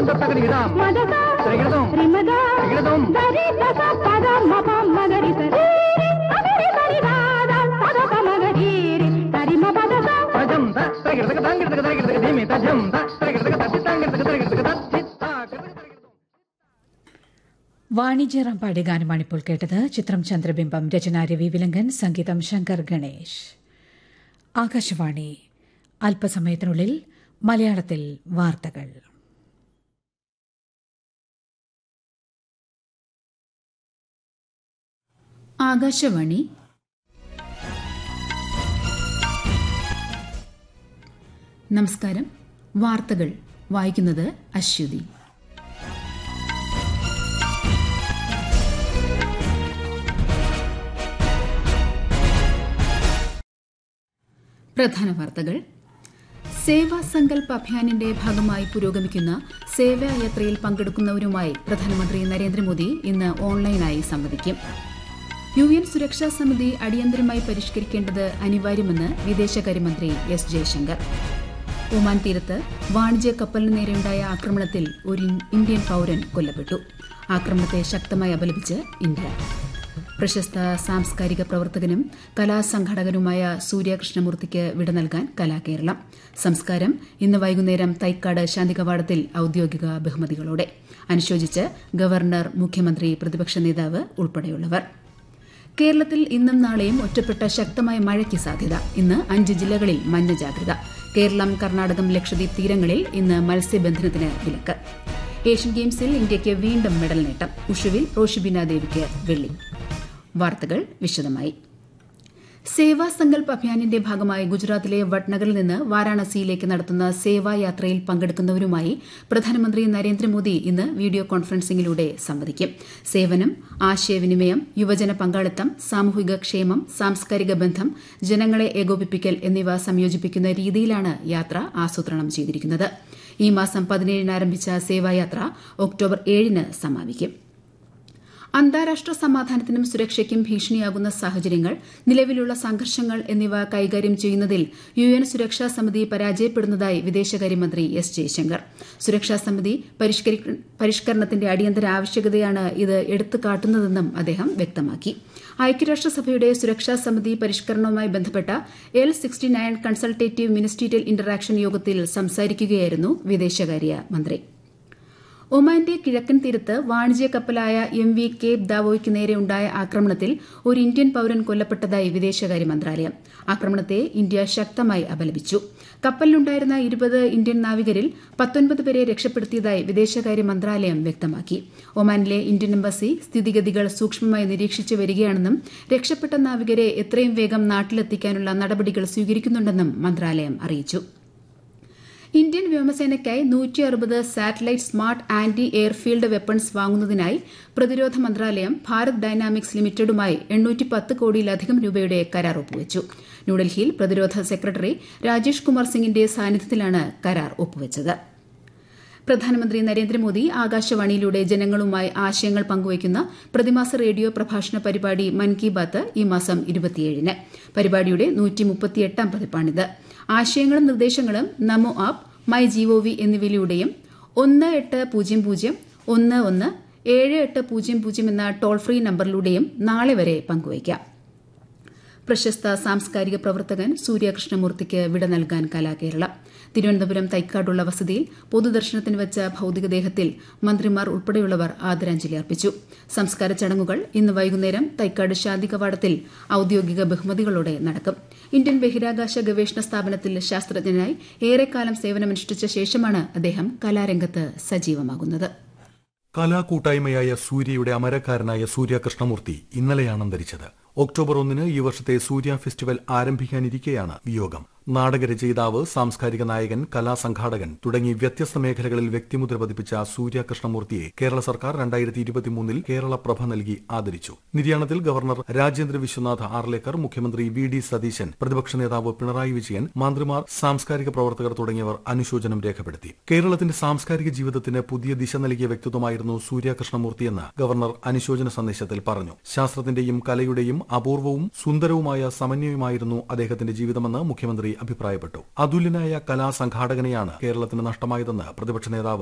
തൊട്ടകനിടാം మదస ത്രികിടതും రిమద త్రిകിടതും దరి దస పద మప మగరి సరి మగరి సరి దాద పద ప మగరి సరి మ పద స തജം ത ത്രികിടതക താങ്കിടതക ത്രികിടതക ധീമി തജം ത ത്രികിടതക തത്തി താങ്കിടതക ത്രികിടതക തത്തി താ കിടതക ത്രികിടതക വാണിജ്യറാം പാടിയ ഗാനമാണ് ഇപ്പോൾ കേട്ടത് ചിത്രം ചന്ദ്രബിംബം രചന രവി വിലങ്കൻ സംഗീതം ശങ്കർ ഗണേഷ് ആകാശവാണി അല്പസമയത്തിനുള്ളിൽ മലയാളത്തിൽ വാർത്തകൾ ആകാശവാണി നമസ്കാരം വാർത്തകൾ വായിക്കുന്നത് അശ്വതി പ്രധാന വാർത്തകൾ സേവാ സങ്കൽപ് അഭിയാനിന്റെ ഭാഗമായി പുരോഗമിക്കുന്ന സേവായാത്രയിൽ പങ്കെടുക്കുന്നവരുമായി പ്രധാനമന്ത്രി നരേന്ദ്രമോദി ഇന്ന് ഓൺലൈനായി സംവദിക്കും യു എൻ സുരക്ഷാ സമിതി അടിയന്തരമായി പരിഷ്കരിക്കേണ്ടത് അനിവാര്യമെന്ന് വിദേശകാര്യമന്ത്രി എസ് ജയശങ്കർ ഒമാൻ തീരത്ത് വാണിജ്യ കപ്പലിന് നേരെയുണ്ടായ ആക്രമണത്തിൽ ഒരു ഇന്ത്യൻ പൌരൻ കൊല്ലപ്പെട്ടു ആക്രമണത്തെ ശക്തമായി അപലപിച്ച് ഇന്ത്യ പ്രശസ്ത സാംസ്കാരിക പ്രവർത്തകനും കലാസംഘടകനുമായ സൂര്യകൃഷ്ണമൂർത്തിക്ക് വിട നൽകാൻ കലാകേരളം സംസ്കാരം ഇന്ന് വൈകുന്നേരം തൈക്കാട് ശാന്തികവാടത്തിൽ ഔദ്യോഗിക ബഹുമതികളോടെ അനുശോചിച്ച് ഗവർണർ മുഖ്യമന്ത്രി പ്രതിപക്ഷ നേതാവ് ഉൾപ്പെടെയുള്ളവർ കേരളത്തിൽ ഇന്നും നാളെയും ഒറ്റപ്പെട്ട ശക്തമായ മഴയ്ക്ക് സാധ്യത ഇന്ന് അഞ്ച് ജില്ലകളിൽ മഞ്ഞ ജാഗ്രത കേരളം കർണാടകം ലക്ഷദ്വീപ് തീരങ്ങളിൽ ഇന്ന് മത്സ്യബന്ധനത്തിന് വിലക്ക് ഏഷ്യൻ ഗെയിംസിൽ ഇന്ത്യയ്ക്ക് വീണ്ടും മെഡൽ നേട്ടം ഉഷുവിൽ റോഷിബിന ദേവിക്ക് വെള്ളി വാർത്തകൾ വിശദമായി സേവാ സങ്കൽപ് അഭിയാനിന്റെ ഭാഗമായി ഗുജറാത്തിലെ വട്നഗറിൽ നിന്ന് വാരാണസിയിലേക്ക് നടത്തുന്ന സേവായാത്രയിൽ പങ്കെടുക്കുന്നവരുമായി പ്രധാനമന്ത്രി നരേന്ദ്രമോദി ഇന്ന് വീഡിയോ കോൺഫറൻസിംഗിലൂടെ സംവദിക്കും സേവനം ആശയവിനിമയം യുവജന പങ്കാളിത്തം സാമൂഹിക ക്ഷേമം സാംസ്കാരിക ബന്ധം ജനങ്ങളെ ഏകോപിപ്പിക്കൽ എന്നിവ സംയോജിപ്പിക്കുന്ന രീതിയിലാണ് യാത്ര ആസൂത്രണം ചെയ്തിരിക്കുന്നത് ഈ മാസം പതിനേഴിന് ആരംഭിച്ച സേവായാത്ര ഒക്ടോബർ ഏഴിന് സമാപിക്കും അന്താരാഷ്ട്ര സമാധാനത്തിനും സുരക്ഷയ്ക്കും ഭീഷണിയാകുന്ന സാഹചര്യങ്ങൾ നിലവിലുള്ള സംഘർഷങ്ങൾ എന്നിവ കൈകാര്യം ചെയ്യുന്നതിൽ യു എൻ സുരക്ഷാ സമിതി പരാജയപ്പെടുന്നതായി വിദേശകാര്യമന്ത്രി എസ് ജയശങ്കർ സുരക്ഷാ സമിതി പരിഷ്കരി- പരിഷ്കരണത്തിന്റെ അടിയന്തര ആവശ്യകതയാണ് ഇത് എടുത്തു കാട്ടുന്നതെന്നും അദ്ദേഹം വ്യക്തമാക്കി ഐക്യരാഷ്ട്രസഭയുടെ സുരക്ഷാ സമിതി പരിഷ്കരണവുമായി ബന്ധപ്പെട്ട L sixty nine consultative ministerial interaction യോഗത്തിൽ സംസാരിക്കുകയായിരുന്നു വിദേശകാര്യ മന്ത്രി ഒമാന്റെ കിഴക്കൻ തീരത്ത് വാണിജ്യ കപ്പലായ എം വി കേപ്പ് ദാവോയ്ക്ക് നേരെയുണ്ടായ ആക്രമണത്തിൽ ഒരു ഇന്ത്യൻ പൌരൻ കൊല്ലപ്പെട്ടതായി വിദേശകാര്യ മന്ത്രാലയം ആക്രമണത്തെ ഇന്ത്യ ശക്തമായി അപലപിച്ചു കപ്പലിലുണ്ടായിരുന്ന ഇരുപത് ഇന്ത്യൻ നാവികരിൽ പത്തൊൻപത് പേരെ രക്ഷപ്പെടുത്തിയതായി വിദേശകാര്യ മന്ത്രാലയം വ്യക്തമാക്കി ഒമാനിലെ ഇന്ത്യൻ എംബസി സ്ഥിതിഗതികൾ സൂക്ഷ്മമായി നിരീക്ഷിച്ചു വരികയാണെന്നും രക്ഷപ്പെട്ട നാവികരെ എത്രയും വേഗം നാട്ടിലെത്തിക്കാനുള്ള നടപടികൾ സ്വീകരിക്കുന്നുണ്ടെന്നും മന്ത്രാലയം അറിയിച്ചു ഇന്ത്യൻ വ്യോമസേനയ്ക്കായി നൂറ്റി അറുപത് satellite smart anti airfield weapons വാങ്ങുന്നതിനായി പ്രതിരോധ മന്ത്രാലയം ഭാരത് ഡൈനാമിക്സ് ലിമിറ്റഡുമായി എണ്ണൂറ്റി പത്ത് കോടിയിലധികം രൂപയുടെ കരാർ ഒപ്പുവച്ചു ന്യൂഡൽഹിയിൽ പ്രതിരോധ സെക്രട്ടറി രാജേഷ് കുമാർ സിംഗിന്റെ സാന്നിധ്യത്തിലാണ് കരാർ ഒപ്പുവച്ചത് പ്രധാനമന്ത്രി നരേന്ദ്രമോദി ആകാശവാണിയിലൂടെ ജനങ്ങളുമായി ആശയങ്ങൾ പങ്കുവയ്ക്കുന്ന പ്രതിമാസ റേഡിയോ പ്രഭാഷണ പരിപാടി മൻ കി ബാത്ത് ഈ മാസം ഇരുപത്തിയേഴിന് പരിപാടിയുടെ നൂറ്റി മുപ്പത്തിയെട്ടാം പതിപ്പാണിത് ആശയങ്ങളും നിർദ്ദേശങ്ങളും നമോ ആപ്പ് മൈ ജിഒവി എന്നിവയിലൂടെയും ഒന്ന് എട്ട് പൂജ്യം പൂജ്യം ഒന്ന് ഒന്ന് ഏഴ് എട്ട് പൂജ്യം പൂജ്യം എന്ന ടോൾ ഫ്രീ നമ്പറിലൂടെയും നാളെ വരെ പങ്കുവയ്ക്കാം പ്രശസ്ത സാംസ്കാരിക പ്രവർത്തകൻ സൂര്യകൃഷ്ണമൂർത്തിക്ക് വിട നൽകാൻ കലാകേരള തിരുവനന്തപുരം തൈക്കാടുള്ള വസതിയിൽ പൊതുദർശനത്തിന് വെച്ച ഭൌതികദേഹത്തിൽ മന്ത്രിമാർ ഉൾപ്പെടെയുള്ളവർ ആദരാഞ്ജലി അർപ്പിച്ചു സംസ്കാര ചടങ്ങുകൾ ഇന്ന് വൈകുന്നേരം തൈക്കാട് ശാന്തി കവാടത്തിൽ ഔദ്യോഗിക ബഹുമതികളോടെ നടക്കും ഇന്ത്യൻ ബഹിരാകാശ ഗവേഷണ സ്ഥാപനത്തിൽ ശാസ്ത്രജ്ഞനായി ഏറെക്കാലം സേവനമനുഷ്ഠിച്ച ശേഷമാണ് അദ്ദേഹം കലാരംഗത്ത് സജീവമാകുന്നത് കലാകൂട്ടായ്മയായ സൂര്യയുടെ അമരക്കാരനായ സൂര്യ കൃഷ്ണമൂർത്തി ഇന്നലെയാണ് അന്തരിച്ചത് ഒക്ടോബർ ഒന്നിന് ഈ വർഷത്തെ സൂര്യ ഫെസ്റ്റിവൽ ആരംഭിക്കാനിരിക്കെയാണ് വിയോഗം നാടകരചയിതാവ് സാംസ്കാരിക നായകൻ കലാസംഘാടകൻ തുടങ്ങി വ്യത്യസ്ത മേഖലകളിൽ വ്യക്തിമുദ്ര പതിപ്പിച്ച സൂര്യ കൃഷ്ണമൂർത്തിയെ കേരള സർക്കാർ രണ്ടായിരത്തി ഇരുപത്തിമൂന്നിൽ കേരള പ്രഭ നൽകി ആദരിച്ചു നിര്യാണത്തിൽ ഗവർണർ രാജേന്ദ്ര വിശ്വനാഥ് ആർലേക്കർ മുഖ്യമന്ത്രി വി ഡി സതീശൻ പ്രതിപക്ഷ നേതാവ് പിണറായി വിജയൻ മന്ത്രിമാർ സാംസ്കാരിക പ്രവർത്തകർ തുടങ്ങിയവർ അനുശോചനം രേഖപ്പെടുത്തി കേരളത്തിന്റെ സാംസ്കാരിക ജീവിതത്തിന് പുതിയ ദിശ നൽകിയ വ്യക്തിത്വമായിരുന്നു സൂര്യ കൃഷ്ണമൂർത്തിയെന്ന് ഗവർണർ അനുശോചന സന്ദേശത്തിൽ പറഞ്ഞു ശാസ്ത്രത്തിന്റെയും കലയുടെയും അപൂർവവും സുന്ദരവുമായ സമന്വയമായിരുന്നു അദ്ദേഹത്തിന്റെ ജീവിതമെന്ന് മുഖ്യമന്ത്രി അഭിപ്രായപ്പെട്ടു അതുല്യനായ കലാസംഘാടകനെയാണ് കേരളത്തിന് നഷ്ടമായതെന്ന് പ്രതിപക്ഷ നേതാവ്